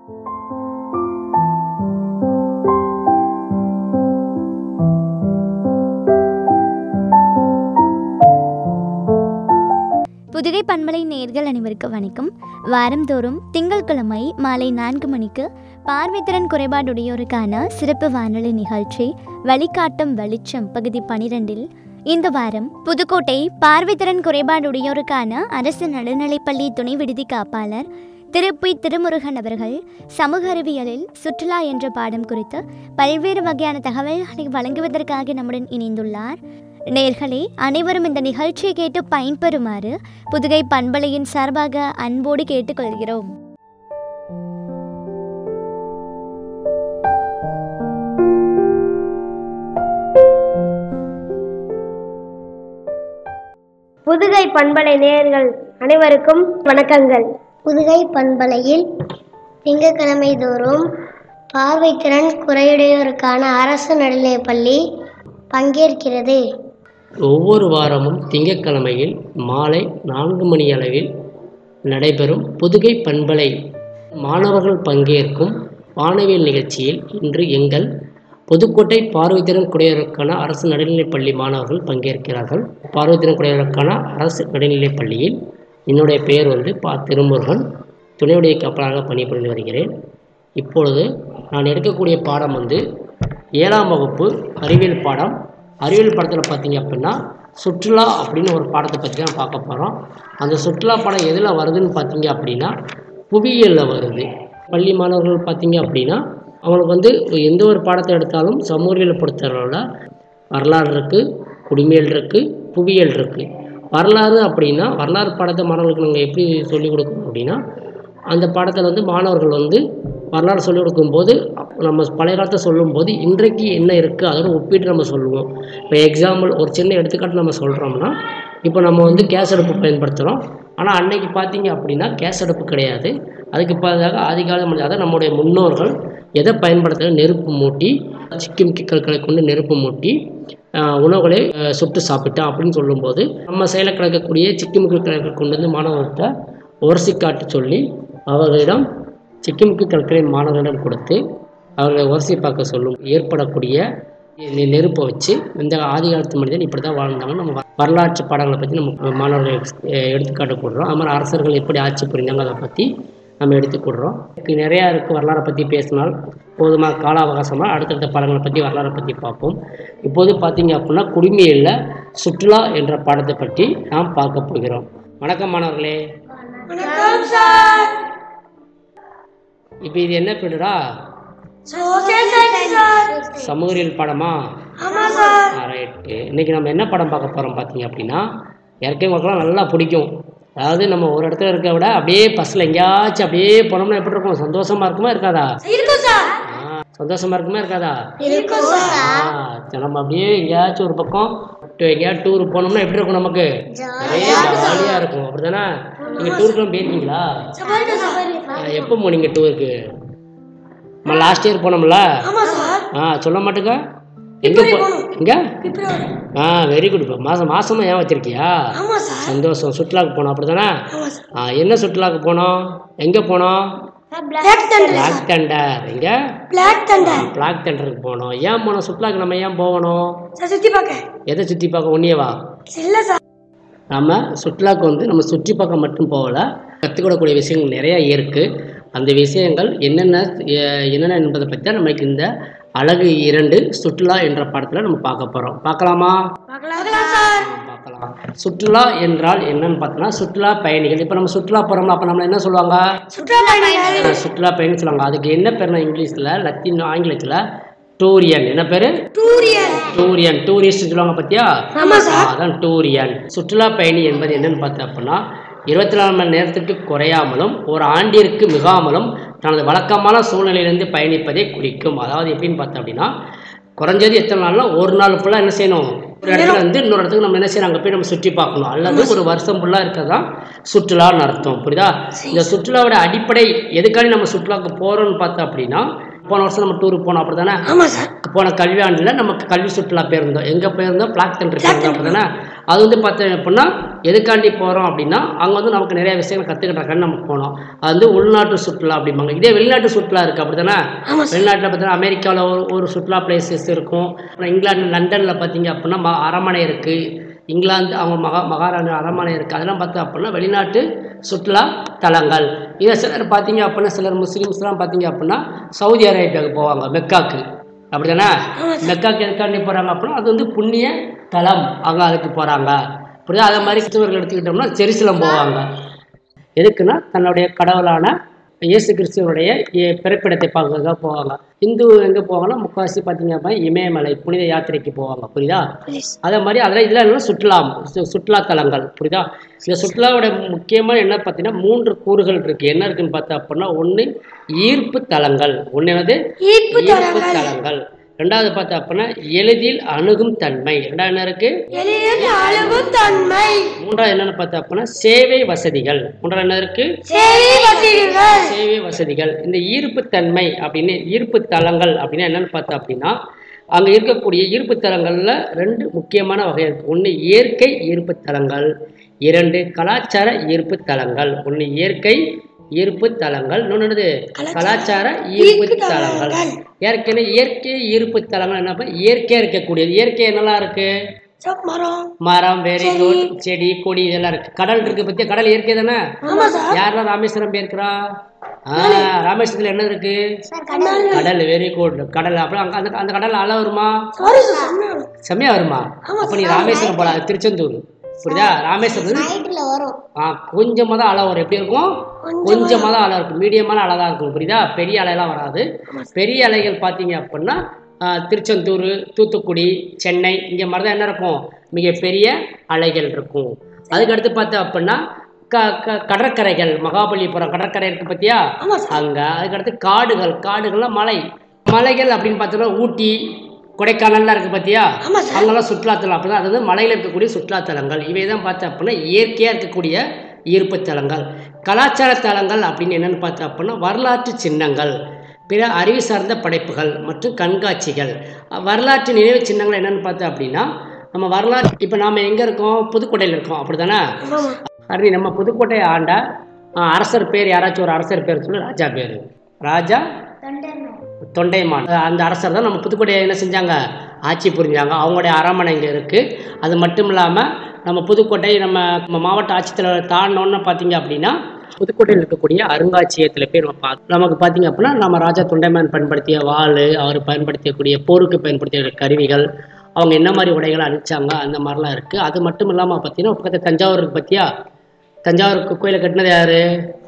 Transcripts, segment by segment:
புதுகை பண்பலை நேர்கள் அனைவருக்கு வணக்கம் வாரந்தோறும் திங்கட்கிழமை மாலை நான்கு மணிக்கு பார்வைத்திறன் குறைபாடுடையோருக்கான சிறப்பு வானொலி நிகழ்ச்சி வழிகாட்டும் வெளிச்சம் பகுதி பனிரெண்டில் இந்த வாரம் புதுக்கோட்டை பார்வைத்திறன் குறைபாடுடையோருக்கான அரசு நடுநிலைப்பள்ளி துணை விடுதி காப்பாளர் திருப்பி திருமுருகன் அவர்கள் சமூக அறிவியலில் சுற்றுலா என்ற பாடம் குறித்து பல்வேறு வகையான தகவல்களை வழங்குவதற்காக நம்முடன் இணைந்துள்ளார் நேர்களே அனைவரும் இந்த நிகழ்ச்சியை கேட்டு பயன்பெறுமாறு புதுகை பண்பலையின் சார்பாக அன்போடு கேட்டுக்கொள்கிறோம் புதுகை பண்பலை நேயர்கள் அனைவருக்கும் வணக்கங்கள் புதுகை பண்பலையில் திங்கட்கிழமை தோறும் பார்வைத்திறன் குறையுடையோருக்கான அரசு நடுநிலைப்பள்ளி பங்கேற்கிறது ஒவ்வொரு வாரமும் திங்கட்கிழமையில் மாலை நான்கு மணி அளவில் நடைபெறும் புதுகை பண்பலை மாணவர்கள் பங்கேற்கும் வானவியல் நிகழ்ச்சியில் இன்று எங்கள் புதுக்கோட்டை பார்வைத்திறன் குடியரக்கான அரசு நடுநிலைப்பள்ளி மாணவர்கள் பங்கேற்கிறார்கள் பார்வைத்திறன் குடியரக்கான அரசு நடுநிலைப் பள்ளியில் என்னுடைய பெயர் வந்து பா திருமுருகன் துணையுடைய கப்பலாக பணிபுரிந்து வருகிறேன் இப்பொழுது நான் எடுக்கக்கூடிய பாடம் வந்து ஏழாம் வகுப்பு அறிவியல் பாடம் அறிவியல் பாடத்தில் பார்த்தீங்க அப்படின்னா சுற்றுலா அப்படின்னு ஒரு பாடத்தை பற்றி தான் பார்க்க போகிறோம் அந்த சுற்றுலா பாடம் எதில் வருதுன்னு பார்த்தீங்க அப்படின்னா புவியியலில் வருது பள்ளி மாணவர்கள் பார்த்தீங்க அப்படின்னா அவங்களுக்கு வந்து எந்த ஒரு பாடத்தை எடுத்தாலும் சமூகவியல் பொறுத்தவரை வரலாறு இருக்குது குடிமையல் இருக்குது புவியியல் இருக்குது வரலாறு அப்படின்னா வரலாறு பாடத்தை மாணவர்களுக்கு நாங்கள் எப்படி சொல்லிக் கொடுக்கணும் அப்படின்னா அந்த பாடத்தில் வந்து மாணவர்கள் வந்து வரலாறு சொல்லிக் கொடுக்கும்போது நம்ம பழைய காலத்தை சொல்லும்போது இன்றைக்கு என்ன இருக்குது அதோட ஒப்பிட்டு நம்ம சொல்லுவோம் இப்போ எக்ஸாம்பிள் ஒரு சின்ன எடுத்துக்காட்டு நம்ம சொல்கிறோம்னா இப்போ நம்ம வந்து கேஸ் அடுப்பு பயன்படுத்துகிறோம் ஆனால் அன்னைக்கு பார்த்தீங்க அப்படின்னா கேஸ் அடுப்பு கிடையாது அதுக்கு பதிலாக ஆதிகால மனித அதாவது நம்முடைய முன்னோர்கள் எதை பயன்படுத்த நெருப்பு மூட்டி சிக்கிம் கிக்கல்களை கொண்டு நெருப்பு மூட்டி ஆஹ், உணவுகளை ஆஹ், சுட்டு சாப்பிட்டோம் அப்படின்னு சொல்லும்போது நம்ம செயலில் கிடக்கக்கூடிய சிக்கிமுக்கு கிழக்கு கொண்டு வந்து மாணவர்கிட்ட உரசி காட்டு சொல்லி அவர்களிடம் சிக்கிமுக்கு கற்களை மாணவர்களிடம் கொடுத்து அவர்களை உரசி பார்க்க சொல்லும் ஏற்படக்கூடிய நெ- நெருப்பை வச்சு இந்த ஆதி காலத்து மனிதன் இப்படி தான் வாழ்ந்தாங்க நம்ம வ- வரலாற்று பாடங்களை பற்றி நம்ம மாணவர்கள் எடுத்துக்காட்டு கொடுறோம் அது மாதிரி அரசர்கள் எப்படி ஆட்சி புரிந்தாங்க அதை பற்றி நம்ம எடுத்து கொடுறோம் இதுக்கு நிறையா இருக்குது வரலாறை பற்றி பேசினால் போதுமாக கால அவகாசமாக அடுத்தடுத்த பாடங்களை பற்றி வரலாறை பற்றி பார்ப்போம் இப்போது பார்த்தீங்க அப்படின்னா குடிமையில் சுற்றுலா என்ற பாடத்தை பற்றி நாம் பார்க்க போகிறோம் வணக்கம் மாணவர்களே இப்போ இது என்ன பீரியடா சமூகவியல் பாடமா ரைட்டு இன்னைக்கு நம்ம என்ன படம் பார்க்க போகிறோம் பார்த்தீங்க அப்படின்னா இறக்கவங்களுக்குலாம் நல்லா பிடிக்கும் அதாவது நம்ம ஒரு இடத்துல இருக்க விட அப்படியே பஸ்ஸில் எங்கேயாச்சும் அப்படியே போனோம்னா எப்படி இருக்கும் சந்தோஷமா இருக்குமா இருக்காதா ஆ, சந்தோஷமா இருக்குமா இருக்காதா ஆ, சரி, நம்ம அப்படியே எங்கேயாச்சும் ஒரு பக்கம் டு- எங்கேயாவது டூர் போனோம்னா எப்படி இருக்கும் நமக்கு நிறைய ஜாலியாக இருக்கும் அப்படிதானே நீங்கள் டூருக்குலாம் போயிருக்கீங்களா ஆ, எப்போ போனீங்க டூருக்கு நம்ம லாஸ்ட் இயர் போனோம்ல ஆ சொல்ல மாட்டேங்க எங்கே போ எங்க ஆ வெரி குட் இப்போ மாதம் மாதமா ஏன் வச்சிருக்கியா சந்தோஷம் சுற்றுலாவுக்கு போனோம் அப்படிதானே ஆ என்ன சுற்றுலாவுக்கு போனோம் எங்கே போனோம் பிளாக் தண்டர் எங்கே பிளாக் தண்டருக்கு போனோம் ஏன் போனோம் சுற்றுலாவுக்கு நம்ம ஏன் போகணும் சுத்தி பார்க்க எதை சுற்றி பார்க்க ஒன்றியவா இல்ல சார் நம்ம சுற்றுலாவுக்கு வந்து நம்ம சுற்றி பார்க்க மட்டும் போகல கற்றுக்கிடக்கூடிய விஷயங்கள் நிறைய இருக்குது அந்த விஷயங்கள் என்னென்ன எ- என்னென்ன என்பதை பற்றி தான் நமக்கு இந்த அழகு இரண்டு சுற்றுலா என்ற பாடத்தில் நம்ம பார்க்க போகிறோம் பார்க்கலாமா பார்க்கலாம் சுற்றுலா என்றால் என்னன்னு பார்த்தோம்னா சுற்றுலா பயணிகள் இப்போ நம்ம சுற்றுலா போகிறோம்னா அப்போ நம்ம என்ன சொல்லுவாங்க அஹ் சுற்றுலா பயணி சொல்லுவாங்க அதுக்கு என்ன பேர்னா இங்கிலீஷில் லத்தீன் ஆங்கிலத்தில் டூரியன் என்ன பேர் டூரியன் டூரிஸ்ட் சொல்லுவாங்க பார்த்தியா ஆ, அதான் டூரியன் சுற்றுலா பயணி என்பது என்னன்னு பார்த்தோம் அப்படின்னா இருபத்தி நாலு மணி நேரத்துக்கு குறையாமலும் ஒரு ஆண்டிற்கு மிகாமலும் தனது வழக்கமான சூழ்நிலையிலிருந்து பயணிப்பதை குறிக்கும் அதாவது எப்படின்னு பார்த்தோம் அப்படின்னா குறைஞ்சது எத்தனை நாள்னா ஒரு நாள் ஃபுல்லாக என்ன செய்யணும் ஒரு இடத்துல இருந்து இன்னொரு இடத்துக்கு நம்ம என்ன செய்யணும் அங்கே போய் நம்ம சுற்றி பார்க்கணும் அல்லது ஒரு வருஷம் ஃபுல்லாக இருக்கிறதான் சுற்றுலான்னு அர்த்தம் புரியுதா இந்த சுற்றுலாவோட அடிப்படை எதுக்காண்டி நம்ம சுற்றுலாவுக்கு போகிறோம்னு பார்த்தோம் அப்படின்னா போன வருஷம் நம்ம டூருக்கு போனோம் அப்படி போன கல்வியாண்டில் நமக்கு கல்வி சுற்றுலா போயிருந்தோம் எங்கே போயிருந்தோம் பிளாக் தண்டர் போயிருந்தோம் அப்படிதானே அது வந்து பார்த்தோம் அப்படின்னா எதுக்காண்டி போகிறோம் அப்படின்னா அங்கே வந்து நமக்கு நிறைய விஷயங்கள் கற்றுக்கிட்டாங்கன்னு நம்ம போனோம் அது வந்து உள்நாட்டு சுற்றுலா அப்படிம்பாங்க இதே வெளிநாட்டு சுற்றுலா இருக்குது அப்படி தானே வெளிநாட்டில் பார்த்தீங்கன்னா அமெரிக்காவில் ஒரு ஒரு சுற்றுலா பிளேசஸ் இருக்கும் அப்புறம் இங்கிலாந்து லண்டனில் பார்த்தீங்க அப்படின்னா ம அரண்மனை இருக்குது இங்கிலாந்து அவங்க மகா மகாராணி அரண்மனை இருக்குது அதெல்லாம் பார்த்தோம் அப்படின்னா வெளிநாட்டு சுற்றுலா தலங்கள் இதை சிலர் பார்த்தீங்க அப்படின்னா சிலர் முஸ்லீம்ஸ்லாம் பார்த்தீங்க அப்படின்னா சவுதி அரேபியாவுக்கு போவாங்க மெக்காக்கு அப்படிதானே மெக்காக்கு எதுக்காண்டி போகிறாங்க அப்படின்னா அது வந்து புண்ணிய தலம் அங்கே அதுக்கு போகிறாங்க புரியுதா அதே மாதிரி கிறிஸ்தவர்கள் எடுத்துக்கிட்டோம்னா ஜெருசலம் போவாங்க எதுக்குன்னா தன்னுடைய கடவுளான இயேசு கிறிஸ்துவனுடைய இ- பிறப்பிடத்தை பார்க்க போவாங்க இந்து எங்கே போவாங்கன்னா முக்காவாசி பார்த்தீங்க அப்படின்னா இமயமலை புனித யாத்திரைக்கு போவாங்க புரியுதா அதே மாதிரி அதில் இதில் என்ன சுற்றுலா சு- சுற்றுலா தலங்கள் புரியுதா இந்த சுற்றுலாவோட முக்கியமான என்ன பார்த்தீங்கன்னா மூன்று கூறுகள் இருக்குது என்ன இருக்குன்னு பார்த்தா அப்படின்னா ஒன்று ஈர்ப்பு தலங்கள் ஒன்று வந்து ஈர்ப்பு ஈர்ப்பு தலங்கள் ரெண்டாவது பார்த்தா அப்படின்னா எளிதில் அணுகும் தன்மை ரெண்டாவது என்ன இருக்கு எளிதில் அழுகும் தன்மை மூன்றாவது என்னன்னு பார்த்தா அப்படின்னா சேவை வசதிகள் மூன்றாவது என்ன இருக்கு சேவை வசதிகள் சேவை வசதிகள் இந்த ஈர்ப்பு தன்மை அப்படின்னு ஈர்ப்பு தலங்கள் அப்படின்னா என்னன்னு பார்த்தா அப்படின்னா அங்கே இருக்கக்கூடிய ஈர்ப்பு தலங்களில் ரெண்டு முக்கியமான வகை இருக்கு ஒன்று இயற்கை ஈர்ப்பு தலங்கள் இரண்டு கலாச்சார ஈர்ப்பு தலங்கள் ஒன்று இயற்கை ஈர்ப்பு தலங்கள் இன்னொன்று என்னது கலாச்சார ஈர்ப்பு தலங்கள் ஏற்கனவே இயற்கை ஈர்ப்பு தலங்கள் என்ன இயற்கையாக இருக்கக்கூடியது இயற்கை என்னெல்லாம் இருக்கு மரம் மரம் வேறு செடி கொடி இதெல்லாம் இருக்கு கடல் இருக்கு பத்தியா கடல் இயற்கை தானே யாரெல்லாம் ராமேஸ்வரம் போயிருக்கிறா ஆ ராமேஸ்வரத்துல என்ன இருக்கு கடல் வெரி குட் கடல் அப்புறம் அங்க அந்த அந்த கடல் அலை வருமா செம்மையா வருமா அப்ப நீ ராமேஸ்வரம் போல அது திருச்செந்தூர் புரியுதா ராமேஸ்வரம் நைட்டில் வரும் ஆ கொஞ்சமாக தான் அலை வரும் எப்படி இருக்கும் கொஞ்சமாக தான் அலை இருக்கும் மீடியமான அலை தான் இருக்கும் புரியுதா பெரிய அலையெல்லாம் வராது பெரிய அலைகள் பார்த்தீங்க அப்படின்னா ஆ, திருச்செந்தூர் தூத்துக்குடி சென்னை இங்கே மாதிரி தான் என்ன இருக்கும் மிகப்பெரிய அலைகள் இருக்கும் அதுக்கடுத்து பார்த்தா அப்படின்னா க க கடற்கரைகள் மகாபலிபுரம் கடற்கரை இருக்கு பார்த்தியா அங்கே அதுக்கடுத்து காடுகள் காடுகள்லாம் மலை மலைகள் அப்படின்னு பார்த்தோம்னா ஊட்டி கொடைக்கானல்லாம் இருக்கு பார்த்தியா அங்கெல்லாம் சுற்றுலாத்தலம் அப்படின்னா அது வந்து மலையில் இருக்கக்கூடிய சுற்றுலாத்தலங்கள் இவை தான் பார்த்தா அப்படின்னா இயற்கையாக இருக்கக்கூடிய ஈர்ப்பு தலங்கள் கலாச்சார தலங்கள் அப்படின்னு என்னென்னு பார்த்தா அப்படின்னா வரலாற்று சின்னங்கள் பிற அறிவு சார்ந்த படைப்புகள் மற்றும் கண்காட்சிகள் அஹ் வரலாற்று நினைவு சின்னங்கள் என்னென்னு பார்த்தா அப்படின்னா நம்ம வரலாற்று இப்போ நாம் எங்கே இருக்கோம் புதுக்கோட்டையில் இருக்கோம் அப்படி தானே அருணி நம்ம புதுக்கோட்டை ஆண்ட அஹ், அரசர் பேர் யாராச்சும் ஒரு அரசர் பேர் சொல்லு ராஜா பேர் ராஜா தொண்டைமான் அந்த அரசர் தான் நம்ம புதுக்கோட்டையை என்ன செஞ்சாங்க ஆட்சி புரிஞ்சாங்க அவங்களுடைய அரண்மனை இங்கே இருக்குது அது மட்டும் இல்லாமல் நம்ம புதுக்கோட்டை நம்ம நம்ம மாவட்ட ஆட்சித்தலைவர் தாண்டினோன்னு பார்த்தீங்க அப்படின்னா புதுக்கோட்டையில் இருக்கக்கூடிய அருங்காட்சியகத்தில் போய் நம்ம பார்க்க நமக்கு பார்த்தீங்க அப்படின்னா நம்ம ராஜா தொண்டைமான் பயன்படுத்திய வாள் அவர் பயன்படுத்தக்கூடிய போருக்கு பயன்படுத்திய கருவிகள் அவங்க என்ன மாதிரி உடைகளை அணிச்சாங்க அந்த மாதிரிலாம் இருக்குது அது மட்டும் இல்லாமல் பார்த்தீங்கன்னா பக்கத்தில் தஞ்சாவூர் இருக்கு பார்த்தியா தஞ்சாவூருக்கு கோயிலை கட்டினது யாரு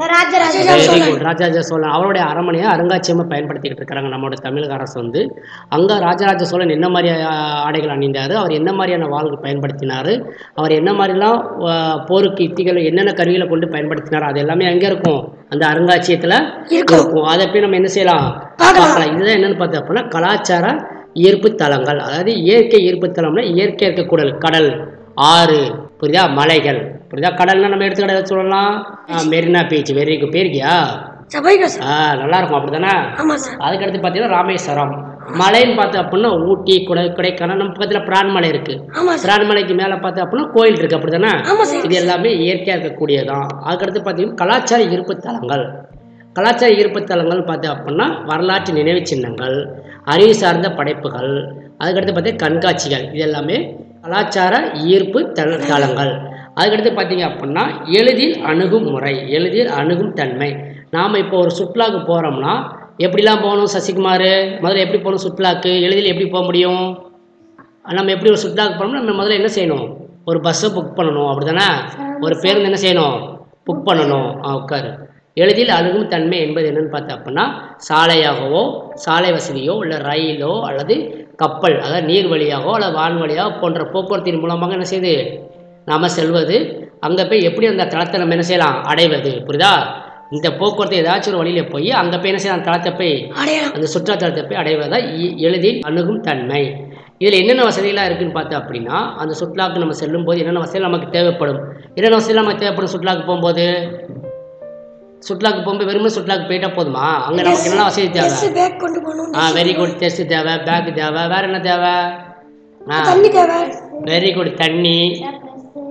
வெரி குட் ராஜராஜ சோழன் அவருடைய அரண்மனையை அருங்காட்சியமாக பயன்படுத்திக்கிட்டு இருக்காங்க நம்மளோட தமிழக அரசு வந்து அங்கே ராஜராஜ சோழன் என்ன மாதிரி ஆ, ஆடைகள் அணிந்தார் அவர் என்ன மாதிரியான வாள்கள் பயன்படுத்தினார் அவர் என்ன மாதிரிலாம் ஆ, போருக்கு யுத்திகள் என்னென்ன கருவிகளை கொண்டு பயன்படுத்தினார் அது எல்லாமே எங்கே இருக்கும் அந்த அருங்காட்சியகத்தில் இருக்கும் அதை போய் நம்ம என்ன செய்யலாம் பார்க்கலாம் இதுதான் என்னன்னு பார்த்தோம் அப்படின்னா கலாச்சார ஈர்ப்பு தலங்கள் அதாவது இயற்கை ஈர்ப்பு தலம்னா இயற்கை இருக்கக்கூடல் கடல் ஆறு புரியுதா மலைகள் புரியுதா கடல்னா நம்ம எடுத்துக்கிட்ட சொல்லலாம் ஆ, மெரினா பீச் வெரி குட் போயிருக்கியா சபைக்கா சார் ஆ நல்லா இருக்கும் அப்படிதானே ஆமா சார் அதுக்கடுத்து பார்த்தீங்கன்னா ராமேஸ்வரம் மலைன்னு பார்த்தோம் அப்படின்னா ஊட்டி கொடை கொடைக்கானல் நம்ம பக்கத்தில் பிரான்மலை இருக்கு ஆமா சார் பிரான்மலைக்கு மேலே பார்த்தோம் அப்படின்னா கோயில் இருக்கு அப்படிதானே ஆமா சார் இது எல்லாமே இயற்கையாக இருக்கக்கூடியதான் அதுக்கடுத்து பார்த்தீங்கன்னா கலாச்சார ஈர்ப்பு தலங்கள் கலாச்சார ஈர்ப்பு தலங்கள் பார்த்தோம் அப்படின்னா வரலாற்று நினைவு சின்னங்கள் அறிவு சார்ந்த படைப்புகள் அதுக்கடுத்து பார்த்தீங்கன்னா கண்காட்சிகள் இது எல்லாமே கலாச்சார ஈர்ப்பு தல தலங்கள் அதுக்கடுத்து பார்த்தீங்க அப்படின்னா எளிதில் அணுகும் முறை எளிதில் அணுகும் தன்மை நாம் இப்போ ஒரு சுற்றுலாவுக்கு போகிறோம்னா எப்படிலாம் போகணும் சசிகுமார் முதல்ல எப்படி போகணும் சுற்றுலாவுக்கு எளிதில் எப்படி போக முடியும் நம்ம எப்படி ஒரு சுற்றுலாவுக்கு போனோம்னா நம்ம முதல்ல என்ன செய்யணும் ஒரு பஸ்ஸை புக் பண்ணணும் அப்படிதானே ஒரு பேருந்து என்ன செய்யணும் புக் பண்ணணும் ஆ உட்காரு எளிதில் அணுகும் தன்மை என்பது என்னன்னு பார்த்தா அப்படின்னா சாலையாகவோ சாலை வசதியோ இல்லை ரயிலோ அல்லது கப்பல் அதாவது நீர் வழியாகவோ அல்லது வான் வழியாகவோ போன்ற போக்குவரத்தின் மூலமாக என்ன செய்யுது நாம் செல்வது அங்கே போய் எப்படி அந்த தளத்தை நம்ம என்ன செய்யலாம் அடைவது புரியுதா இந்த போக்குவரத்து ஏதாச்சும் ஒரு வழியில் போய் அங்கே போய் என்ன செய்யலாம் தளத்தை போய் அடையாளம் அந்த சுற்றுலாத்தலத்தை போய் அடைவதா எ- எளிதில் அணுகும் தன்மை இதில் என்னென்ன வசதிகளாக இருக்குன்னு பார்த்தா அப்படின்னா அந்த சுற்றுலாவுக்கு நம்ம செல்லும்போது என்னென்ன வசதிகள் நமக்கு தேவைப்படும் என்னென்ன வசதிகள் நமக்கு தேவைப்படும் சுற்றுலாவுக்கு போகும்போது சுற்றுலாவுக்கு போகும்போது வெறுமனே சுற்றுலாவுக்கு போயிட்டா போதுமா அங்கே நமக்கு என்னென்ன வசதி தேவை ட்ரெஸ் பேக் கொண்டு போகணும் ஆ வெரி குட் டெஸ்ட் தேவை பேக் தேவை வேற என்ன தேவை ஆ தண்ணி தேவை வெரி குட் தண்ணி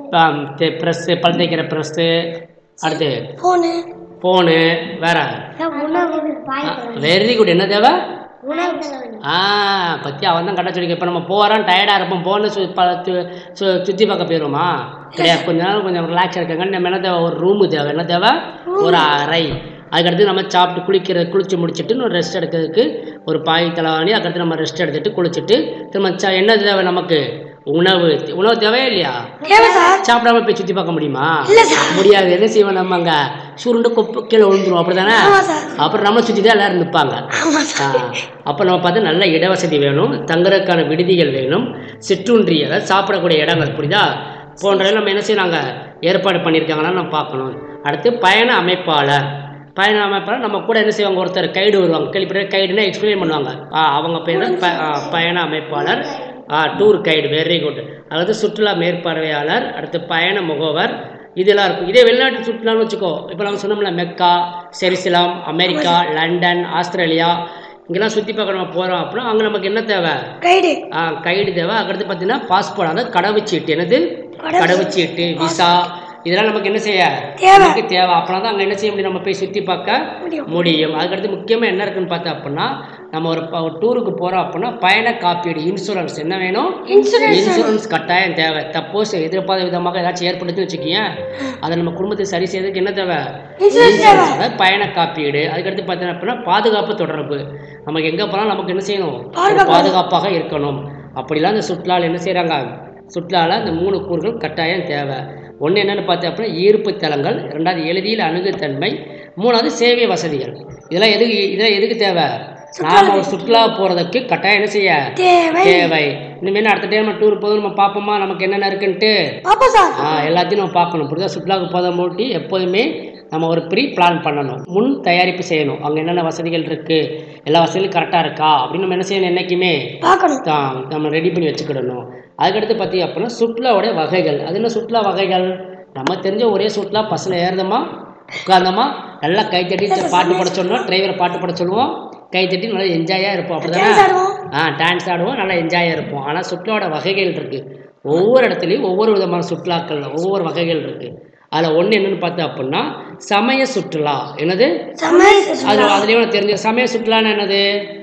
ப்ரெஸ்ஸு பல் தேய்க்கிற ப்ரெஸ்ஸு அடுத்து ஃபோனு ஃபோனு வேற உணவு வெரி குட் என்ன தேவை உணவு தலைவலி ஆ பத்தி அவன் தான் கட்ட சொல்லி இப்போ நம்ம போகிறோம் டயர்டாக இருப்போம் போன சு ப சு- சு- சுற்றி பார்க்க போயிடுவோமா கிடையாது கொஞ்ச நேரம் கொஞ்சம் ரிலாக்ஸ் இருக்காங்க நம்ம என்ன தேவை ஒரு ரூமு தேவை என்ன தேவை ஒரு அறை அதுக்கடுத்து நம்ம சாப்பிட்டு குளிக்கிற குளிச்சு முடிச்சுட்டு இன்னும் ரெஸ்ட் எடுக்கிறதுக்கு ஒரு பாய் தலைவாணி அதுக்கடுத்து நம்ம ரெஸ்ட் எடுத்துட்டு குளிச்சுட்டு திரும்ப ச- என்ன தேவை நமக்கு உணவு உணவு தேவையா இல்லையா தேவை சார் சாப்பிடாம போய் சுற்றி பார்க்க முடியுமா இல்ல சார். முடியாது என்ன செய்வோம் நம்ம அங்கே சுருண்டு கொப்பு கீழே விழுந்துரும் அப்படிதானே ஆமா சார். அப்புறம் நம்மளை சுற்றி தான் எல்லாரும் நிற்பாங்க ஆமா சார் அப்போ நம்ம பார்த்து நல்ல இடவசதி வேணும் தங்குறதுக்கான விடுதிகள் வேணும் சிற்றுண்டி அதாவது சாப்பிடக்கூடிய இடங்கள் புரியுதா போன்றதை நம்ம என்ன செய்யறாங்க ஏற்பாடு பண்ணியிருக்காங்கன்னு நம்ம பார்க்கணும் அடுத்து பயண அமைப்பாளர் பயண அமைப்பாளர் நம்ம கூட என்ன செய்வாங்க ஒருத்தர் கைடு வருவாங்க கேள்விப்பட்ட கைடுனா எக்ஸ்பிளைன் பண்ணுவாங்க ஆ, அவங்க பேர் தான் ப- ஆ, பயண அமைப்பாளர் டூர் கைடு வெரி குட் அதாவது சுற்றுலா மேற்பார்வையாளர் அடுத்து பயண முகவர் இதெல்லாம் இருக்கும் இதே வெளிநாட்டு சுற்றுலான்னு வச்சுக்கோ இப்போ நம்ம சொன்னோம்ல மெக்கா செரிசிலாம் அமெரிக்கா லண்டன் ஆஸ்திரேலியா இங்கெல்லாம் சுற்றி பார்க்க நம்ம போகிறோம் அப்படின்னா அங்கே நமக்கு என்ன தேவை கைடு ஆ, கைடு தேவை அதுக்கடுத்து பார்த்தீங்கன்னா பாஸ்போர்ட் அதாவது கடவுச்சீட்டு என்னது கடவுச்சீட்டு. கடவுச்சீட்டு விசா இதெல்லாம் நமக்கு என்ன செய்ய தேவை. நமக்கு தேவை அப்படின்னா தான் அங்கே என்ன செய்ய முடியும் நம்ம போய் சுற்றி பார்க்க முடியும். முடியும் அதுக்கடுத்து முக்கியமாக என்ன இருக்குன்னு பார்த்தா அப்படின்னா நம்ம ஒரு ப- ஒரு டூருக்கு போகிறோம் அப்படின்னா பயண காப்பீடு இன்சூரன்ஸ் என்ன வேணும் இன்சூரன்ஸ் இன்சூரன்ஸ் கட்டாயம் தேவை தப்போஸ் எதிர்பார்த்த விதமாக ஏதாச்சும் ஏற்படுத்தி வச்சுக்கோங்க அதை நம்ம குடும்பத்தை சரி செய்யறதுக்கு என்ன தேவை இன்சூரன்ஸ் தேவை. அதாவது பயண காப்பீடு அதுக்கடுத்து பார்த்தீங்கன்னா அப்படின்னா பாதுகாப்பு தொடர்பு நமக்கு எங்கே போனாலும் நமக்கு என்ன செய்யணும் பாதுகாப்பு. பாதுகாப்பாக இருக்கணும் அப்படிலாம் இந்த சுற்றுலாவில் என்ன செய்கிறாங்க சுற்றுலாவில் இந்த மூணு கூறுகள் கட்டாயம் தேவை ஒன்று என்னென்னு பார்த்தா அப்படின்னா ஈர்ப்பு தலங்கள் ரெண்டாவது எளிதில் அணுகுத்தன்மை மூணாவது சேவை வசதிகள் இதெல்லாம் எதுக்கு இதெல்லாம் எதுக்கு தேவை நாம ஒரு சுற்றுலா போகிறதுக்கு கட்டாயம் என்ன செய்ய தேவை தேவை இனிமேல் அடுத்த டைம் நம்ம டூர் போதும் நம்ம பார்ப்போமா நமக்கு என்னென்ன இருக்குன்ட்டு பாப்பா சார் ஆ எல்லாத்தையும் நம்ம பார்க்கணும் புரியுதா சுற்றுலாவுக்கு போத மூட்டி எப்போதுமே நம்ம ஒரு ப்ரீ பிளான் பண்ணணும் முன் தயாரிப்பு செய்யணும் அங்கே என்னென்ன வசதிகள் இருக்குது எல்லா வசதிகளும் கரெக்டாக இருக்கா அப்படின்னு நம்ம என்ன செய்யணும் என்றைக்குமே பார்க்கணும் தான் நம்ம ரெடி பண்ணி வச்சுக்கிடணும் அதுக்கடுத்து பார்த்தீங்க அப்படின்னா சுற்றுலாவுடைய வகைகள் அது என்ன சுற்றுலா வகைகள் நம்ம தெரிஞ்ச ஒரே சுற்றுலா பஸ்ஸில் ஏறுதமா உட்கார்ந்தோமா நல்லா கை தட்டி பாட்டு பாட சொல்லுவோம் டிரைவரை பாட்டு பாட சொல்லுவோம் கை தட்டி நல்லா என்ஜாயாக இருப்போம் டான்ஸ் அப்படிதானே ஆடுவோம் ஆ டான்ஸ் ஆடுவோம் நல்லா என்ஜாயாக இருப்போம் ஆனால் சுற்றுலாவோட வகைகள் இருக்குது ஒவ்வொரு இடத்துலையும் ஒவ்வொரு விதமான சுற்றுலாக்கள் ஒவ்வொரு வகைகள் இருக்குது அதில் ஒன்று என்னன்னு பார்த்தா அப்படின்னா சமய சுற்றுலா என்னது சமையல் அது அதுலேயும் தெரிஞ்ச சமய சுற்றுலான்னு என்னது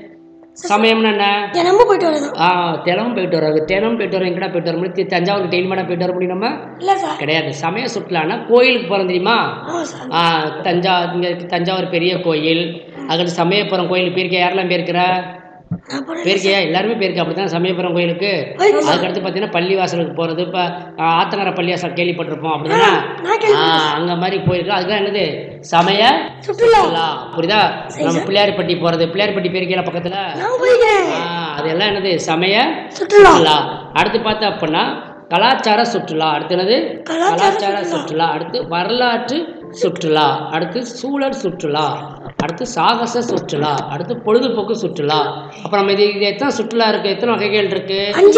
சமயம்னு என்ன தினமும் போயிட்டு வரதும் ஆ தினமும் போயிட்டு வர்றது தினமும் போயிட்டு வரோம் எங்கடா போயிட்டு வர முடியும் தஞ்சாவூர் டெய்லி மேடம் போயிட்டு வர முடியும் நம்ம இல்ல சார் கிடையாது சமய சுற்றுலானா கோயிலுக்கு போகிறோம் தெரியுமா ஆமா சார் ஆ, தஞ்சா இங்கே தஞ்சாவூர் பெரிய கோயில் அதுக்கடுத்து சமயபுரம் கோயில் போயிருக்கேன் யாரெல்லாம் போயிருக்கிற நான் போனேன் போயிருக்கியா எல்லாருமே போயிருக்கு அப்படிதான் சமயபுரம் கோயிலுக்கு போயிருக்கேன் அதுக்கடுத்து பார்த்தீங்கன்னா பள்ளிவாசலுக்கு போகிறது இப்போ ஆத்தங்கர பள்ளிவாசல் கேள்விப்பட்டிருப்போம் அப்படிதானே நான் கேள்வி ஆ அங்கே மாதிரி போயிருக்கு அதுதான் என்னது சமய சுற்றுலா சுற்றுலா புரியுதா நம்ம பிள்ளையார்பட்டி போகிறது பிள்ளையார்பட்டி போயிருக்கீங்களா பக்கத்தில் நான் போயிருக்கேன் ஆ, அதெல்லாம் என்னது சமய சுற்றுலா சுற்றுலா அடுத்து பார்த்தா அப்படின்னா கலாச்சார சுற்றுலா அடுத்து என்னது கலாச்சார கலாச்சார சுற்றுலா அடுத்து வரலாற்று சுற்றுலா அடுத்து சூழல் சுற்றுலா அடுத்து சாகச சுற்றுலா அடுத்து பொழுதுபோக்கு சுற்றுலா அப்புறம் நம்ம இது இது எத்தனை சுற்றுலா இருக்கு எத்தனை வகைகள் இருக்கு அஞ்சு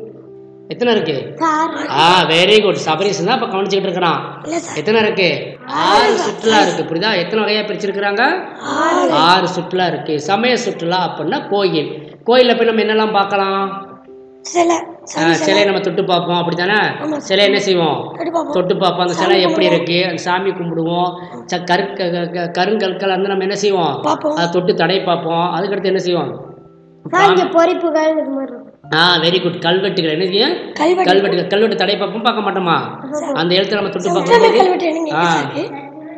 எத்தனை இருக்கு சார் ஆ வெரி குட் சபரிஸ் தான் இப்போ கவனிச்சுக்கிட்டு இருக்கிறான் இல்ல சார் எத்தனை இருக்கு ஆறு சுற்றுலா இருக்கு புரியுதா எத்தனை வகையா பிரிச்சிருக்கிறாங்க ஆறு சுற்றுலா இருக்கு சமய சுற்றுலா அப்படின்னா கோயில் கோயில்ல போய் நம்ம என்னெல்லாம் பார்க்கலாம் சில ஆ, சிலையை நம்ம தொட்டு பார்ப்போம் அப்படித்தானே சிலை என்ன செய்வோம் தொட்டு பார்ப்போம் தொட்டு பார்ப்போம் அந்த சிலை எப்படி இருக்கு அந்த சாமி கும்பிடுவோம் ச கரு க- க- க- கருங்கற்கள் வந்து நம்ம என்ன செய்வோம் பார்ப்போம் அதை தொட்டு தடை பார்ப்போம் அதுக்கடுத்து என்ன செய்வோம் சார் இங்கே பொறிப்புகள் இது மாதிரி இருக்கும் ஆ வெரி குட் கல்வெட்டுகள் என்ன செய்யும் கல்வெட்டு கல்வெட்டுகள் கல்வெட்டு தடை பார்ப்போம் பார்க்க மாட்டோமா அந்த எழுத்தை நம்ம தொட்டு உத்திரமேல் பார்க்கும்போது கல்வெட்டு என்னங்க ஆ. சார் இருக்கு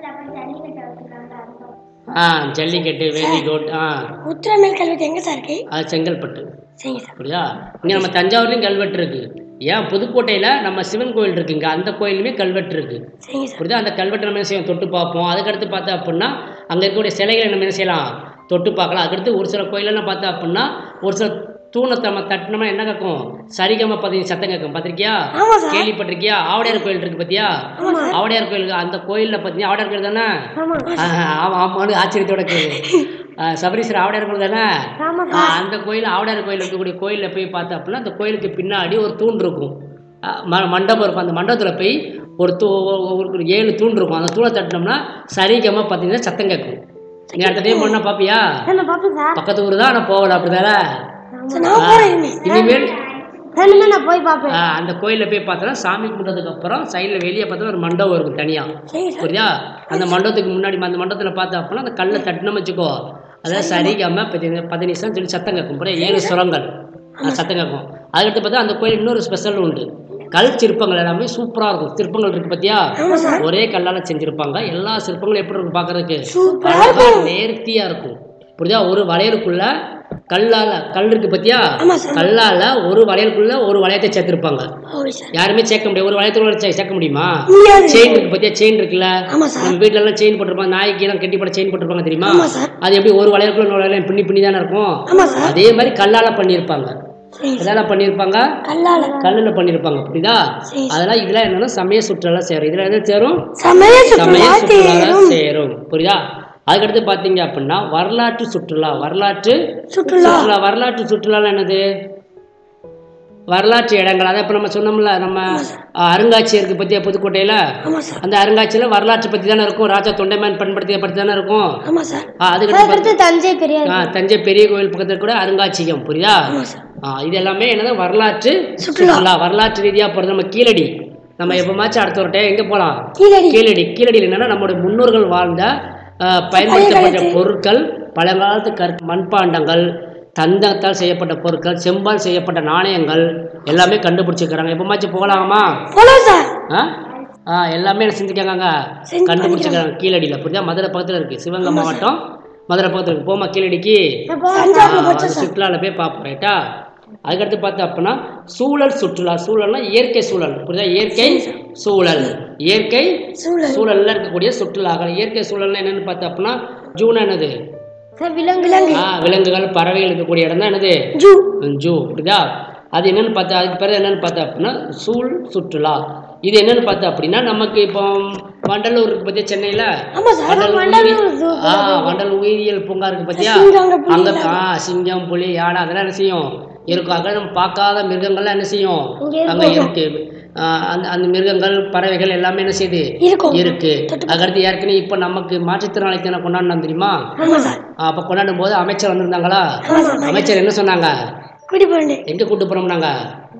ஆ ஜல்லிக்கட்டு வெரி குட் ஆ உத்திரமேல் கல்வெட்டு எங்க சார் இருக்கு அது செங்கல்பட்டு சரிங்க சார் அப்படியா இங்கே நம்ம தஞ்சாவூர்லேயும் கல்வெட்டு இருக்கு ஏன் புதுக்கோட்டையில் நம்ம சிவன் கோயில் இருக்குங்க அந்த கோயிலுமே கல்வெட்டு இருக்கு சரிங்க சார் புரியுதா அந்த கல்வெட்டை நம்ம என்ன செய்வோம் தொட்டு பார்ப்போம் அதுக்கடுத்து பார்த்தா அப்படின்னா அங்கே இருக்கக்கூடிய சிலைகளை நம்ம என்ன செய்யலாம் தொட்டு பார்க்கலாம் அதுக்கடுத்து ஒரு சில கோயிலெல்லாம் பார்த்தா அப்படின்னா ஒரு சில தூணை நம்ம தட்டினோம்னா என்ன கேட்கும் சரிகம பதி சத்தம் கேட்கும் பார்த்திருக்கியா ஆமா சார் கேள்விப்பட்டிருக்கியா ஆவுடையார் கோயில் இருக்கு பார்த்தியா ஆவுடையார் கோயில் அந்த கோயிலில் பார்த்தீங்கன்னா ஆவுடையார் கோயில் தானே ஆஹா, ஆமா ஆமான்னு ஆச்சரியத்தோட கேளு ஆ, சபரீஸ்வரர் ஆவுடையார் கோயில் தானே ஆ, அந்த கோயில் ஆவுடையார் கோயில் இருக்கக்கூடிய கோயிலில் போய் பார்த்தா அப்படின்னா அந்த கோயிலுக்கு பின்னாடி ஒரு தூண் இருக்கும் ஆ, ம மண்டபம் இருக்கும் அந்த மண்டபத்தில் போய் ஒரு தூ ஒரு- ஒரு ஏழு தூண் இருக்கும் அந்த தூணை தட்டினோம்னா சரிகமாக பார்த்தீங்கன்னா சத்தம் கேட்கும் நீ அடுத்த டைம் பண்ண பாப்பியா நான் பார்ப்பேன் சார் பக்கத்து ஊர் தான் ஆனால் போகல அப்படிதானே சார் நான் போறேன் இனிமே. இனிமேல் சார் இனிமே நான் போய் பார்ப்பேன் ஆ, அந்த கோயிலில் போய் பார்த்தோன்னா சாமி கும்பிட்டதுக்கு அப்புறம் சைடில் வெளியே பார்த்தா ஒரு மண்டபம் இருக்கும் தனியாக புரியுதா அந்த மண்டபத்துக்கு முன்னாடி அந்த மண்டபத்தில் பார்த்தா அப்படின்னா அந்த கல்லை தட்டினோம் வச்சுக்கோ அதாவது சரிகாம பதி பதினிசம் சொல்லி சத்தம் கேட்கும் புரியா ஏழு சுரங்கள் அந்த சத்தம் கேட்கும் அதுக்கடுத்து பார்த்தா அந்த கோயில் இன்னொரு ஸ்பெஷல் உண்டு கல் சிற்பங்கள் எல்லாமே சூப்பராக இருக்கும் சிற்பங்கள் இருக்கு பார்த்தியா ஒரே கல்லால் செஞ்சுருப்பாங்க எல்லா சிற்பங்களும் எப்படி இருக்கும் பார்க்கறதுக்கு அழகா நேர்த்தியாக இருக்கும் புரியுதா ஒரு வளையலுக்குள்ள கல்லால கல் இருக்கு பார்த்தியா கல்லால ஒரு வளையலுக்குள்ள ஒரு வளையத்தை சேர்த்திருப்பாங்க ஓகே சார் யாருமே சேர்க்க முடியாது ஒரு வளையத்துக்குள்ள சே- சேர்க்க முடியுமா முடியாது. செயின் இருக்கு பார்த்தியா செயின் இருக்குல்ல ஆமா சார். நம்ம வீட்ல எல்லாம் செயின் போட்டிருப்பாங்க நாய்க்கு எல்லாம் கட்டி போட செயின் போட்டிருப்பாங்க தெரியுமா ஆமா சார். அது எப்படி ஒரு வளையலுக்குள்ள இன்னொரு வளையல் பின்னி பின்னி தானே இருக்கும் ஆமா சார். அதே மாதிரி கல்லால பண்ணியிருப்பாங்க சரி எதால பண்ணியிருப்பாங்க கல்லால கல்லுல பண்ணியிருப்பாங்க புரியுதா சரி. அதெல்லாம் இதெல்லாம் என்னன்னா சமய சுற்றுலா சேரும் இதுல என்ன சேரும் சமய சமய சுற்றுலா சுற்றுலா தேரும் சேரும் புரியுதா அதுக்கடுத்து பாத்தீங்க அப்படின்னா வரலாற்று சுற்றுலா வரலாற்று சுற்றுலா. சுற்றுலா வரலாற்று சுற்றுலா என்னது வரலாற்று இடங்கள் அதை இப்போ நம்ம சொன்னோம்ல நம்ம அஹ், அருங்காட்சியகம் இருக்கு பத்தியா புதுக்கோட்டையில ஆமா சார் அந்த அருங்காட்சியில வரலாற்று பத்தி தானே இருக்கும் ராஜா தொண்டைமான் பண்படுத்திய பத்தி தானே இருக்கும் ஆமா சார் ஆ, அதுக்கடுத்து அடுத்து தஞ்சை பெரியார் பாத்தீங்க- ஆ, தஞ்சை பெரிய கோயில் பக்கத்துல கூட அருங்காட்சியகம் புரியுதா ஆமா சார் ஆ, இது எல்லாமே என்னது வரலாற்று சுற்றுலா. சுற்றுலா வரலாற்று ரீதியா போறது நம்ம கீழடி நம்ம எப்பமாச்சும் அடுத்த ஒரு டைம் எங்க போலாம் கீழடி கீழடி கீழடியில் என்னன்னா நம்முடைய முன்னோர்கள் வாழ்ந்த அஹ், பயன்படுத்தப்பட்ட காலத்து- பொருட்கள் பழங்காலத்து கற் மண்பாண்டங்கள் தந்தத்தால் செய்யப்பட்ட பொருட்கள் செம்பால் செய்யப்பட்ட நாணயங்கள் எல்லாமே கண்டுபிடிச்சிருக்கிறாங்க எப்பமாச்சும் போகலாமா போலாம் சார் ஆ ஆ எல்லாமே என்ன செஞ்சுருக்காங்க செஞ்சு கண்டுபிடிச்சிருக்காங்க கீழடியில் புரியுதா மதுரை பக்கத்தில் இருக்கு சிவகங்கை மாவட்டம் மதுரை பக்கத்தில் இருக்கு போமா கீழடிக்கு தஞ்சாவூர் ஆ, போச்சு அது சுற்றுலாவில் போய் பார்ப்போம் ரைட்டா அதுக்கடுத்து பார்த்தா அப்படின்னா சூழல் சுற்றுலா சூழல்னா இயற்கை சூழல் புரியுதா இயற்கை சூழல் இயற்கை சூழல் சூழல்ல இருக்கக்கூடிய சுற்றுலாக்கள் இயற்கை சூழல்னா என்னன்னு பார்த்தா அப்படின்னா ஜூனா என்னது சார் விலங்கு விலங்கு ஆ, விலங்குகள் பறவைகள் இருக்கக்கூடிய இடம் தான் என்னது ஜூ ஜூ புரியுதா அது என்னன்னு பார்த்தா அதுக்கு பிறகு என்னன்னு பார்த்தா அப்படின்னா சூழ் சுற்றுலா இது என்னன்னு பார்த்தா அப்படின்னா நமக்கு இப்போ வண்டலூர் இருக்கு பத்தியா சென்னையில ஆமா சார் வண்டலூர் வண்டலூர் உயிரி- zoo ஆ வண்டலூர் உயிரியல் பூங்கா இருக்கு பத்தியா சிங்கம், புலி அங்க ஆ சிங்கம் புலி யானை அதெல்லாம் என்ன செய்யும் இருக்கும் அங்க நம்ம பார்க்காத மிருகங்கள்லாம் என்ன செய்யும் அங்க இருக்கு ஆ, அந்த அந்த மிருகங்கள் பறவைகள் எல்லாமே என்ன செய்யுது இருக்கும் இருக்கு அதுக்கடுத்து ஏற்கனவே இப்போ நமக்கு மாற்றுத்திறனாளி தினம் கொண்டாடினோம் தெரியுமா ஆமா சார் ஆ, அப்ப கொண்டாடும் போது அமைச்சர் வந்திருந்தாங்களா ஆமா சார் அமைச்சர் என்ன சொன்னாங்க குடி போறேன் எங்க கூட்டு போறோம்னாங்க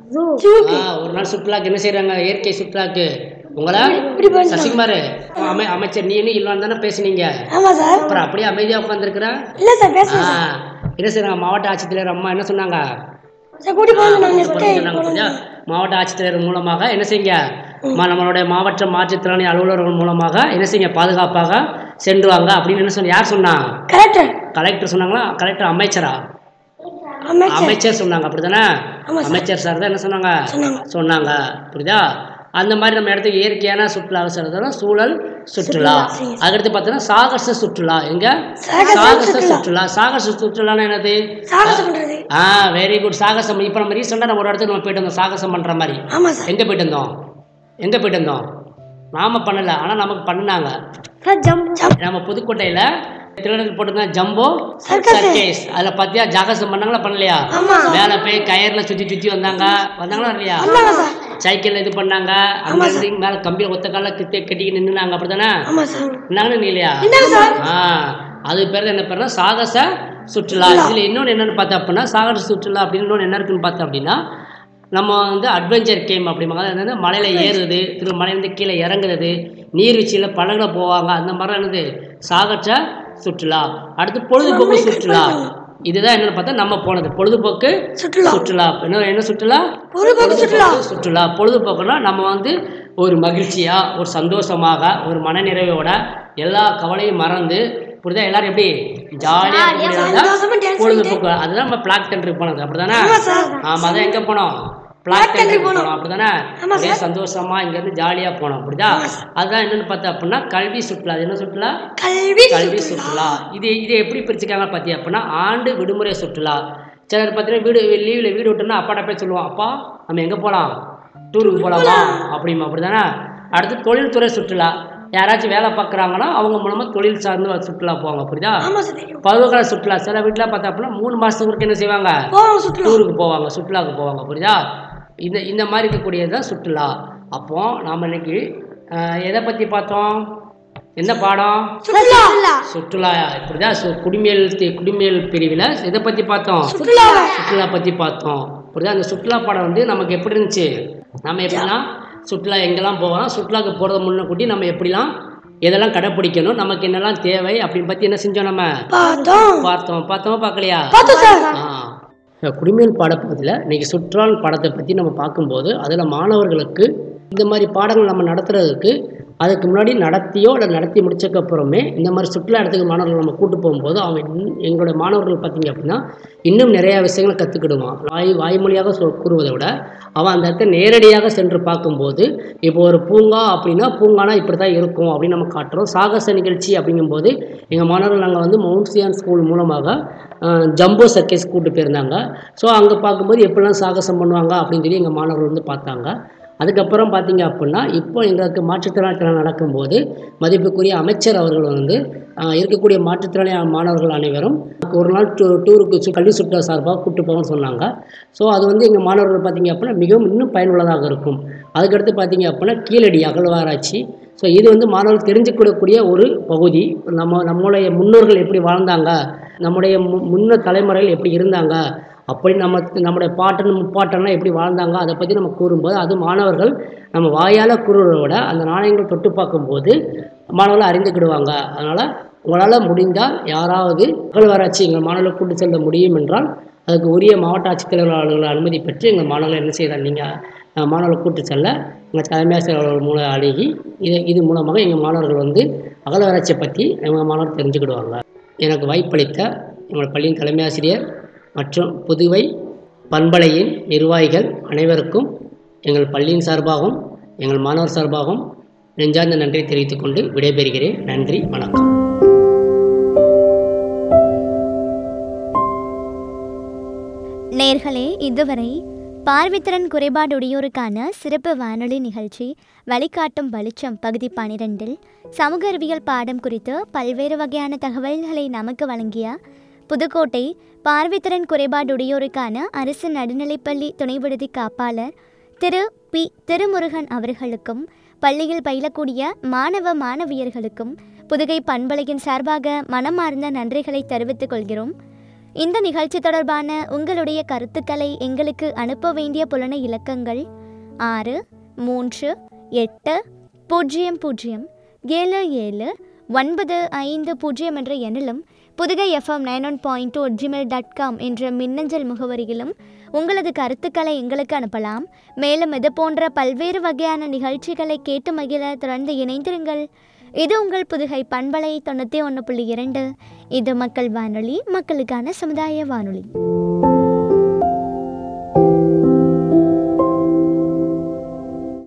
ஜூ ஆ, ஒரு நாள் சுற்றுலாக்கு என்ன செய்றாங்க இயற்கை சுற்றுலாக்கு உங்களை குடி போறேன் சசிகுமார் அமை அமைச்சர் நீ இன்னும் இல்லைன்னு தானே பேசுனீங்க ஆமா சார் அப்புறம் அப்படியே அமைதியா உட்காந்துருக்குற இல்ல சார் பேச என்ன செய்றாங்க மாவட்ட ஆட்சித்தலைவர் அம்மா என்ன சொன்னாங்க சார் கூட்டி போறேன் நான் கூட்டு போறேன்னு சொன்னாங்க புரியுதா? மாவட்ட ஆட்சித்தலைவர் மூலமாக என்ன செய்யுங்க மா- நம்மளுடைய மாவட்ட மாற்றுத்திறனாளி அலுவலர்கள் மூலமாக என்ன செய்யுங்க பாதுகாப்பாக சென்று வாங்க அப்படின்னு என்ன சொன்ன யார் சொன்னா கரெக்டர் கலெக்டர் சொன்னாங்களா கலெக்டர் அமைச்சரா அமைச்சர் அமைச்சர் சொன்னாங்க அப்படிதானே ஆமா சார். அமைச்சர் சார் தான் என்ன சொன்னாங்க சொன்னாங்க. சொன்னாங்க புரியுதா அந்த மாதிரி நம்ம இடத்துக்கு இயற்கையான சுற்றுலா சொல்றதுனா சூழல் சுற்றுலா சரி. அதுக்கடுத்து பார்த்தோன்னா சாகச சுற்றுலா எங்க சாகச சாகச சுற்றுலா. சுற்றுலா சாகச சுற்றுலான்னா என்னது சாகசம் பண்றது ஆ வெரி குட் சாகசம் இப்போ நம்ம ரீசெண்டாக நம்ம ஒரு இடத்துக்கு நம்ம போயிட்டு வந்தோம் சாகசம் பண்ற மாதிரி ஆமா சார் எங்க போயிட்டு வந்தோம் எங்க போயிட்டு வந்தோம் நாம பண்ணல ஆனா நமக்கு பண்ணுனாங்க சார் ஜம்ப் நம்ம புதுக்கோட்டையில திருடர்கள் போட்டிருந்தா ஜம்போ Circus. சர்க்கேஸ் அதுல பாத்தியா ஜாகசம் பண்ணாங்களா பண்ணலையா ஆமா. மேல போய் கயர்ல சுத்தி சுத்தி வந்தாங்க வந்தாங்களா இல்லையா வந்தாங்க சார் சைக்கிள் இது பண்ணாங்க அங்க இருந்து இங்க மேல கம்பியில ஒத்த கால கிட்ட கட்டிக்கு நின்னுனாங்க அப்படிதானே ஆமா சார் இருந்தாங்கன்னு நீ இல்லையா என்னங்க சார் ஆ அது பேர் என்ன பேர்னா சாகச சுற்றுலா இதுல இன்னொன்று என்னன்னு பார்த்தா அப்படின்னா சாகச சுற்றுலா அப்படின்னு இன்னொன்று என்ன இருக்குன்னு பார்த்தோம் அப்படின்னா நம்ம வந்து அட்வென்ச்சர் கேம் அப்படிம்பாங்க அது என்னது மலையில் ஏறுறது திரு மலையிலேருந்து கீழே இறங்குறது நீர்வீழ்ச்சியில் படகுல போவாங்க அந்த மாதிரிலாம் என்னது சாகச சுற்றுலா அடுத்து பொழுதுபோக்கு சுற்றுலா இதுதான் என்னன்னு பார்த்தா நம்ம போனது பொழுதுபோக்கு சுற்றுலா சுற்றுலா என்ன என்ன சுற்றுலா பொழுதுபோக்கு சுற்றுலா சுற்றுலா பொழுதுபோக்குனா நம்ம வந்து ஒரு மகிழ்ச்சியா ஒரு சந்தோஷமாக ஒரு மனநிறைவோட எல்லா கவலையும் மறந்து புரியுதா எல்லாரும் எப்படி ஜாலியா சந்தோஷமா dance பொழுதுபோக்கு அதுதான் நம்ம பிளாக் தண்டருக்கு போனது அப்படிதானே ஆமா சார் ஆமா அதான் எங்க போனோம் பிளாக் தண்டருக்கு போனோம் அப்படிதானே ஆமா ஒரே சந்தோஷமா இங்க இருந்து ஜாலியா போனோம் புரியுதா அதுதான் என்னன்னு பார்த்தா அப்படின்னா கல்வி சுற்றுலா அது என்ன சுற்றுலா கல்வி கல்வி சுற்றுலா இது இது எப்படி பிரிச்சுக்காங்க பார்த்தியா அப்படின்னா ஆண்டு விடுமுறை சுற்றுலா சிலர் பார்த்தீங்கன்னா வீடு லீவில் வீடு விட்டோம்னா அப்பாட்ட போய் சொல்லுவோம் அப்பா நம்ம எங்கே போகலாம் டூருக்கு போகலாமா அப்படிமா அப்படிதானே அடுத்து தொழில்துறை சுற்றுலா யாராச்சும் வேலை பார்க்குறாங்கன்னா அவங்க மூலமாக தொழில் சார்ந்து சுற்றுலா போவாங்க புரியுதா ஆமா சார் தெரியும் பருவகால சுற்றுலா சில வீட்டில் பார்த்தா அப்படின்னா மூணு மாதத்துக்கு என்ன செய்வாங்க போவோம் சுற்றுலா டூருக்கு போவாங்க சுற்றுலாவுக்கு போவாங்க புரியுதா இந்த இந்த மாதிரி இருக்கக்கூடியது தான் சுற்றுலா அப்போ நாம் இன்னைக்கு அஹ், எதை பற்றி பார்த்தோம் என்ன பாடம் சுற்றுலா சுற்றுலா இப்படிதான் சு- குடிமையல் தி- குடிமையல் பிரிவில் இதை பற்றி பார்த்தோம் சுற்றுலா சுற்றுலா பற்றி பார்த்தோம் இப்படிதான் அந்த சுற்றுலா பாடம் வந்து நமக்கு எப்படி இருந்துச்சு நம்ம எப்படிலாம் சுற்றுலா எங்கெல்லாம் போகலாம் சுற்றுலாக்கு போகிறத முன்னக்கூட்டி நம்ம எப்படிலாம் எதெல்லாம் கடைப்பிடிக்கணும் நமக்கு என்னெல்லாம் தேவை அப்படின்னு பற்றி என்ன செஞ்சோம் நம்ம பார்த்தோம் பார்த்தோம் பார்த்தோமா பார்க்கலையா பார்த்தோம் சார் ஆ குடிமையல் பாடப்பகுதியில் இன்னைக்கு சுற்றால் பாடத்தை பற்றி நம்ம பார்க்கும்போது அதில் மாணவர்களுக்கு இந்த மாதிரி பாடங்கள் நம்ம நடத்துறதுக்கு அதுக்கு முன்னாடி நடத்தியோ இல்லை நடத்தி முடிச்சக்கப்புறமே இந்த மாதிரி சுற்றுலா இடத்துக்கு மாணவர்கள் நம்ம கூட்டு போகும்போது அவன் இன்னும் எங்களோட மாணவர்கள் பார்த்தீங்க அப்படின்னா இன்னும் நிறையா விஷயங்களை கற்றுக்கிடுவான் வாய் வாய்மொழியாக சொ கூறுவதை விட அவன் அந்த இடத்த நேரடியாக சென்று பார்க்கும்போது இப்போ ஒரு பூங்கா அப்படின்னா பூங்கானா இப்படி தான் இருக்கும் அப்படின்னு நம்ம காட்டுறோம் சாகச நிகழ்ச்சி அப்படிங்கும்போது எங்கள் மாணவர்கள் நாங்கள் வந்து மவுண்ட் சியான் ஸ்கூல் மூலமாக அஹ், ஜம்போ சர்க்கஸ் கூட்டு போயிருந்தாங்க ஸோ அங்கே பார்க்கும்போது எப்படிலாம் சாகசம் பண்ணுவாங்க அப்படின்னு சொல்லி எங்கள் மாணவர்கள் வந்து பார்த்தாங்க அதுக்கப்புறம் பார்த்தீங்க அப்படின்னா இப்போ எங்களுக்கு மாற்றுத்திறனாளிகள் நடக்கும்போது மதிப்புக்குரிய அமைச்சர் அவர்கள் வந்து ஆஹ், இருக்கக்கூடிய மாற்றுத்திறனாளி மாணவர்கள் அனைவரும் ஒரு நாள் டூ டூருக்கு சு- கல்வி சுற்றுலா சார்பாக கூட்டு போகணும்னு சொன்னாங்க ஸோ அது வந்து எங்கள் மாணவர்கள் பார்த்தீங்க அப்படின்னா மிகவும் இன்னும் பயனுள்ளதாக இருக்கும் அதுக்கடுத்து பார்த்தீங்க அப்படின்னா கீழடி அகழ்வாராய்ச்சி ஸோ இது வந்து மாணவர்கள் தெரிஞ்சுக்கூடக்கூடிய ஒரு பகுதி நம்ம நம்மளுடைய முன்னோர்கள் எப்படி வாழ்ந்தாங்க நம்முடைய மு- முன்ன தலைமுறைகள் எப்படி இருந்தாங்க அப்படி நம்ம நம்முடைய பாட்டன் முப்பாட்டன்லாம் எப்படி வாழ்ந்தாங்க அதை பற்றி நம்ம கூறும்போது அது மாணவர்கள் நம்ம வாயால் கூறுவதை விட அந்த நாணயங்கள் தொட்டு பார்க்கும்போது மாணவர்கள் அறிந்துக்கிடுவாங்க அதனால் உங்களால் முடிந்தால் யாராவது அகழ்வாராய்ச்சி எங்கள் மாணவர்களை கூட்டு செல்ல முடியும் என்றால் அதுக்கு உரிய மாவட்ட ஆட்சித்தலைவர்கள் அனுமதி பெற்று எங்கள் மாணவர்கள் என்ன செய்கிறாங்க நீங்கள் மாணவர்களை கூட்டு செல்ல எங்கள் தலைமை ஆசிரியர் அவர்கள் மூலம் அணுகி இது இது மூலமாக எங்கள் மாணவர்கள் வந்து அகழ்வாராய்ச்சியை பற்றி எங்கள் மாணவர்கள் தெரிஞ்சுக்கிடுவாங்க எனக்கு வாய்ப்பளித்த எங்கள் பள்ளியின் தலைமை ஆசிரியர் மற்றும் புதுவை பண்பலையின் நிர்வாகிகள் அனைவருக்கும் எங்கள் பள்ளியின் சார்பாகவும் எங்கள் மாணவர் சார்பாகவும் நெஞ்சார்ந்த நன்றி தெரிவித்துக் கொண்டு விடைபெறுகிறேன் நன்றி வணக்கம் நேர்களே இதுவரை பார்வைத்திறன் குறைபாடுடையோருக்கான சிறப்பு வானொலி நிகழ்ச்சி வழிகாட்டும் வெளிச்சம் பகுதி பனிரெண்டில் சமூக அறிவியல் பாடம் குறித்து பல்வேறு வகையான தகவல்களை நமக்கு வழங்கிய புதுக்கோட்டை பார்வைத்திறன் குறைபாடுடையோருக்கான அரசு நடுநிலைப்பள்ளி துணை விடுதி காப்பாளர் திரு பி திருமுருகன் அவர்களுக்கும் பள்ளியில் பயிலக்கூடிய மாணவ மாணவியர்களுக்கும் புதுகை பண்பலையின் சார்பாக மனமார்ந்த நன்றிகளை தெரிவித்துக் கொள்கிறோம் இந்த நிகழ்ச்சி தொடர்பான உங்களுடைய கருத்துக்களை எங்களுக்கு அனுப்ப வேண்டிய புலன இலக்கங்கள் ஆறு மூன்று எட்டு பூஜ்ஜியம் பூஜ்ஜியம் ஏழு ஏழு ஒன்பது ஐந்து பூஜ்ஜியம் என்ற எண்ணிலும் Pudukai FM nine one point two Gmail dot com என்ற மின்னஞ்சல் முகவரியிலும் உங்களது கருத்துக்களை எங்களுக்கு அனுப்பலாம் மேலும் இது போன்ற பல்வேறு வகையான நிகழ்ச்சிகளை கேட்டு மகிழ தொடர்ந்து இணைந்திருங்கள் இது உங்கள் புதுகை பண்பலை தொண்ணூற்றி ஒன்று புள்ளி இரண்டு இது மக்கள் வானொலி மக்களுக்கான சமுதாய வானொலி